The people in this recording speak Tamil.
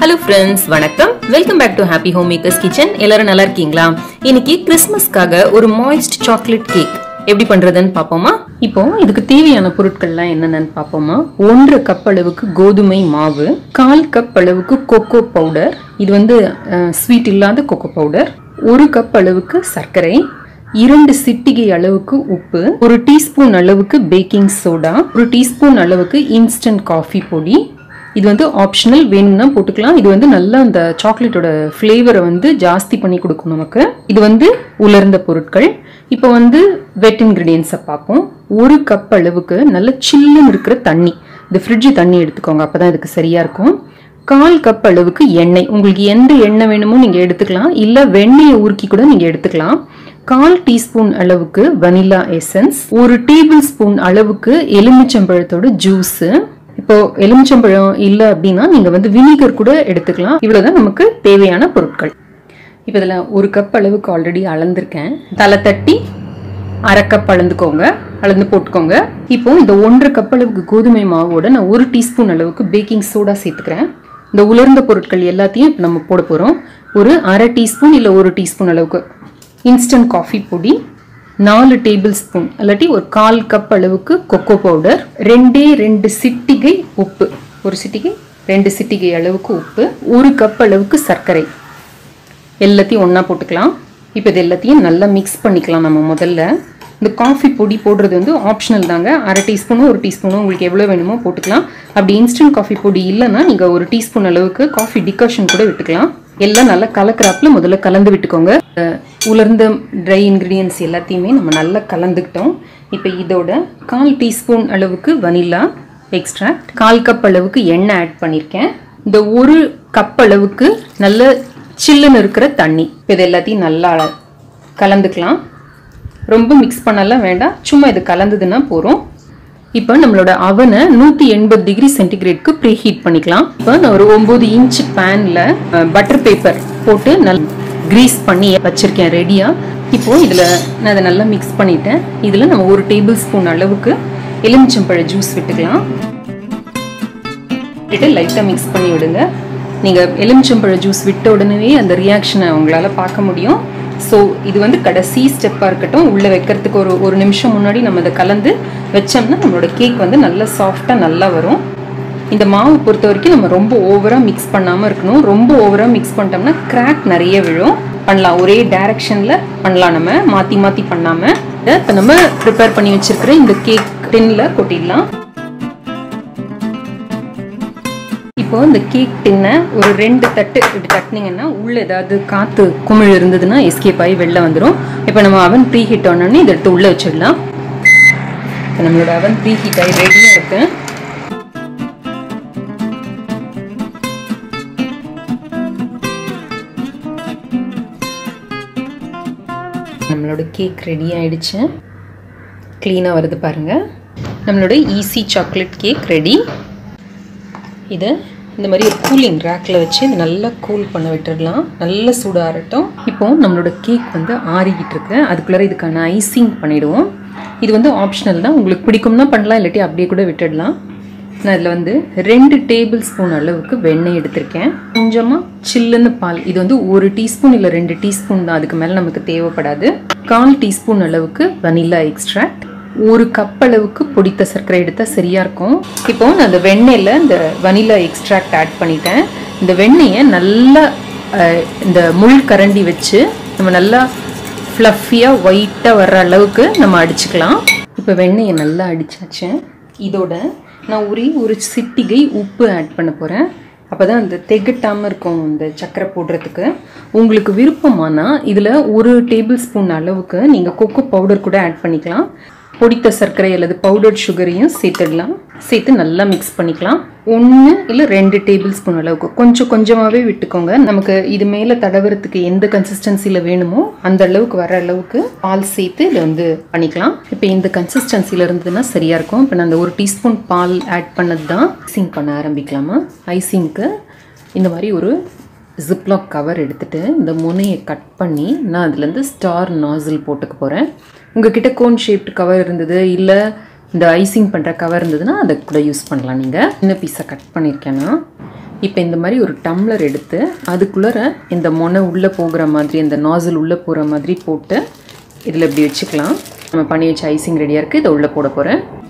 ஹலோ ஃப்ரெண்ட்ஸ் வணக்கம் welcome back to happy home makers kitchen எல்லாரும் நல்லா இருக்கீங்களா இன்னைக்கு கிறிஸ்மஸ்க்காக ஒரு மாய்ஸ்ட் சாக்லேட் கேக் எப்படி பண்றதுன்னு பார்ப்போமா இப்போ இதுக்கு தேவையான பொருட்கள்லாம் என்னென்னு பார்ப்போமா ஒன்றரை கப் அளவுக்கு கோதுமை மாவு கால் கப் அளவுக்கு கொக்கோ பவுடர் இது வந்து ஸ்வீட் இல்லாத கொக்கோ பவுடர் ஒரு கப் அளவுக்கு சர்க்கரை இரண்டு சிட்டிகை அளவுக்கு உப்பு ஒரு டீஸ்பூன் அளவுக்கு பேக்கிங் சோடா ஒரு டீஸ்பூன் அளவுக்கு இன்ஸ்டன்ட் காஃபி பொடி இது வந்து ஆப்ஷனல் வேணும்னா போட்டுக்கலாம் இது வந்து நல்லா அந்த சாக்லேட்டோட ஃப்ளேவரை வந்து ஜாஸ்தி பண்ணி கொடுக்கும் நமக்கு இது வந்து உலர்ந்த பொருட்கள் இப்போ வந்து வெட் இன்க்ரீடியன்ஸை பார்ப்போம் ஒரு கப் அளவுக்கு நல்ல சில்லுன்னு இருக்கிற தண்ணி இந்த ஃப்ரிட்ஜ் தண்ணி எடுத்துக்கோங்க அப்போ தான் இதுக்கு சரியாக இருக்கும் கால் கப் அளவுக்கு எண்ணெய் உங்களுக்கு எந்த எண்ணெய் வேணுமோ நீங்கள் எடுத்துக்கலாம் இல்லை வெண்ணெயை உருக்கி கூட நீங்கள் எடுத்துக்கலாம் கால் டீஸ்பூன் அளவுக்கு வனிலா எசன்ஸ் ஒரு டேபிள் ஸ்பூன் அளவுக்கு எலுமிச்சம்பழத்தோட ஜூஸு இப்போ எலுமிச்சம்பழம் இல்லை அப்படின்னா நீங்கள் வந்து வினிகர் கூட எடுத்துக்கலாம் இவ்வளோதான் நமக்கு தேவையான பொருட்கள் இப்போ இதில் ஒரு கப் அளவுக்கு ஆல்ரெடி அளந்திருக்கேன் தலை தட்டி அரை கப் அளந்துக்கோங்க அளந்து போட்டுக்கோங்க இப்போ இந்த ஒன்றரை கப் அளவுக்கு கோதுமை மாவோட நான் ஒரு டீஸ்பூன் அளவுக்கு பேக்கிங் சோடா சேர்த்துக்கிறேன் இந்த உலர்ந்த பொருட்கள் எல்லாத்தையும் இப்போ நம்ம போட போகிறோம் ஒரு அரை டீஸ்பூன் இல்லை ஒரு டீஸ்பூன் அளவுக்கு இன்ஸ்டன்ட் காஃபி பொடி நாலு டேபிள் ஸ்பூன் இல்லாட்டி ஒரு கால் கப் அளவுக்கு கொக்கோ பவுடர் ரெண்டே ரெண்டு சிட்டிகை உப்பு ஒரு சிட்டிகை ரெண்டு சிட்டிகை அளவுக்கு உப்பு ஒரு கப் அளவுக்கு சர்க்கரை எல்லாத்தையும் ஒன்றா போட்டுக்கலாம் இப்போ இது எல்லாத்தையும் நல்லா மிக்ஸ் பண்ணிக்கலாம் நம்ம முதல்ல இந்த காஃபி பொடி போடுறது வந்து ஆப்ஷனல் தாங்க அரை டீஸ்பூனும் ஒரு டீஸ்பூனும் உங்களுக்கு எவ்வளோ வேணுமோ போட்டுக்கலாம் அப்படி இன்ஸ்டன்ட் காஃபி பொடி இல்லைன்னா நீங்கள் ஒரு டீஸ்பூன் அளவுக்கு காஃபி டிகாஷன் கூட விட்டுக்கலாம் எல்லாம் நல்லா கலக்கிறாப்புல முதல்ல கலந்து விட்டுக்கோங்க அஹ் உலர்ந்த ட்ரை இன்க்ரீடியன்ஸ் எல்லாத்தையுமே நம்ம நல்லா கலந்துக்கிட்டோம் இப்போ இதோட கால் டீஸ்பூன் அளவுக்கு வனிலா எக்ஸ்ட்ராக்ட் கால் கப் அளவுக்கு எண்ணெய் ஆட் பண்ணியிருக்கேன் இந்த ஒரு கப் அளவுக்கு நல்ல சில்லுன்னு இருக்கிற தண்ணி இப்போ இது எல்லாத்தையும் நல்லா கலந்துக்கலாம் ரொம்ப மிக்ஸ் பண்ணலாம் வேண்டாம் சும்மா இது கலந்ததுன்னா போகிறோம் இப்போ நம்மளோட அவனை நூற்றி எண்பது டிகிரி சென்டிகிரேட்க்கு ப்ரீ ஹீட் பண்ணிக்கலாம் இப்போ நான் ஒரு ஒம்பது இன்ச் பேனில் பட்டர் பேப்பர் போட்டு நல் க்ரீஸ் பண்ணி வச்சுருக்கேன் ரெடியாக இப்போ இதில் நான் அதை நல்லா மிக்ஸ் பண்ணிட்டேன் இதில் நம்ம ஒரு டேபிள் ஸ்பூன் அளவுக்கு எலுமிச்சம்பழ ஜூஸ் விட்டுக்கலாம் விட்டுட்டு லைட்டாக மிக்ஸ் பண்ணி விடுங்க நீங்கள் எலுமிச்சம்பழ ஜூஸ் விட்ட உடனே அந்த ரியாக்ஷனை உங்களால் பார்க்க முடியும் ஸோ இது வந்து கடைசி ஸ்டெப்பாக இருக்கட்டும் உள்ளே வைக்கிறதுக்கு ஒரு ஒரு நிமிஷம் முன்னாடி நம்ம அதை கலந்து வச்சோம்னா நம்மளோட கேக் வந்து நல்லா சாஃப்டாக நல்லா வரும் இந்த மாவு பொறுத்த வரைக்கும் நம்ம ரொம்ப ஓவராக மிக்ஸ் பண்ணாமல் இருக்கணும் ரொம்ப ஓவராக மிக்ஸ் பண்ணிட்டோம்னா கிராக் நிறைய விழும் பண்ணலாம் ஒரே டைரக்ஷனில் பண்ணலாம் நம்ம மாற்றி மாற்றி பண்ணாமல் இப்போ நம்ம ப்ரிப்பேர் பண்ணி வச்சிருக்கிற இந்த கேக் டின்னில் கொட்டிடலாம் இப்போ இந்த கேக் டின்னை ஒரு ரெண்டு தட்டு இப்படி தட்டினீங்கன்னா உள்ள ஏதாவது காற்று குமிழ் இருந்ததுன்னா எஸ்கேப் ஆகி வெளில வந்துடும் இப்போ நம்ம அவன் ப்ரீ ஹீட் ஆனோடனே இதை எடுத்து உள்ளே வச்சிடலாம் இப்போ நம்மளோட அவன் ப்ரீ ஹீட் ஆகி ரெடியாக இருக்கு நம்மளோட கேக் ரெடி ஆயிடுச்சு க்ளீனாக வருது பாருங்கள் நம்மளோட ஈஸி சாக்லேட் கேக் ரெடி இதை இந்த மாதிரி ஒரு கூலிங் ரேக்கில் வச்சு இது நல்லா கூல் பண்ண விட்டுடலாம் நல்லா சூடாகட்டும் இப்போ நம்மளோட கேக் வந்து ஆறிக்கிட்டு இருக்கு அதுக்குள்ளே இதுக்கான ஐசிங் பண்ணிவிடுவோம் இது வந்து ஆப்ஷனல் தான் உங்களுக்கு பிடிக்கும்னா பண்ணலாம் இல்லாட்டி அப்படியே கூட விட்டுடலாம் நான் இதில் வந்து ரெண்டு டேபிள் ஸ்பூன் அளவுக்கு வெண்ணெய் எடுத்திருக்கேன் கொஞ்சமாக சில்லுன்னு பால் இது வந்து ஒரு டீஸ்பூன் இல்லை ரெண்டு டீஸ்பூன் தான் அதுக்கு மேலே நமக்கு தேவைப்படாது கால் டீஸ்பூன் அளவுக்கு வனிலா எக்ஸ்ட்ராக்ட் ஒரு கப் அளவுக்கு பொடித்த சர்க்கரை எடுத்தால் சரியாக இருக்கும் இப்போ நான் அந்த வெண்ணெயில் இந்த வனிலா எக்ஸ்ட்ராக்ட் ஆட் பண்ணிட்டேன் இந்த வெண்ணெயை நல்லா அஹ், இந்த முள் கரண்டி வச்சு நம்ம நல்லா ஃப்ளஃபியாக ஒயிட்டாக வர்ற அளவுக்கு நம்ம அடிச்சுக்கலாம் இப்போ வெண்ணெயை நல்லா அடிச்சாச்சு இதோட நான் ஒரே ஒரு சிட்டிகை உப்பு ஆட் பண்ண போகிறேன் அப்போ தான் அந்த திகட்டாமல் இருக்கும் இந்த சக்கரை போடுறதுக்கு உங்களுக்கு விருப்பமானா இதில் ஒரு டேபிள் ஸ்பூன் அளவுக்கு நீங்கள் கொக்கோ பவுடர் கூட ஆட் பண்ணிக்கலாம் பொடித்த சர்க்கரை அல்லது பவுடர்ட் சுகரையும் சேர்த்துடலாம் சேர்த்து நல்லா மிக்ஸ் பண்ணிக்கலாம் ஒன்று இல்லை ரெண்டு டேபிள் ஸ்பூன் அளவுக்கு கொஞ்சம் கொஞ்சமாகவே விட்டுக்கோங்க நமக்கு இது மேலே தடவுறதுக்கு எந்த கன்சிஸ்டன்சியில் வேணுமோ அந்த அளவுக்கு வர அளவுக்கு பால் சேர்த்து இதை வந்து பண்ணிக்கலாம் இப்போ இந்த கன்சிஸ்டன்சியில் இருந்ததுன்னா சரியாக இருக்கும் இப்போ நான் அந்த ஒரு டீஸ்பூன் பால் ஆட் பண்ணது தான் ஐசிங் பண்ண ஆரம்பிக்கலாமா ஐசிங்க்கு இந்த மாதிரி ஒரு ஜிப்லாக் கவர் எடுத்துட்டு இந்த முனையை கட் பண்ணி நான் அதுலேருந்து ஸ்டார் நாசில் போட்டுக்க போகிறேன் உங்ககிட்ட கோன் ஷேப்டு கவர் இருந்தது இல்லை இந்த ஐசிங் பண்ணுற கவர் இருந்ததுன்னா அதை கூட யூஸ் பண்ணலாம் நீங்கள் சின்ன பீஸை கட் பண்ணியிருக்கேன்னா இப்போ இந்த மாதிரி ஒரு டம்ளர் எடுத்து அதுக்குள்ளே இந்த மொனை உள்ளே போகிற மாதிரி இந்த நாசில் உள்ளே போகிற மாதிரி போட்டு இதில் இப்படி வச்சுக்கலாம் நம்ம பண்ணி வச்ச ஐசிங் ரெடியாக இருக்குது இதை உள்ளே போட போகிறேன்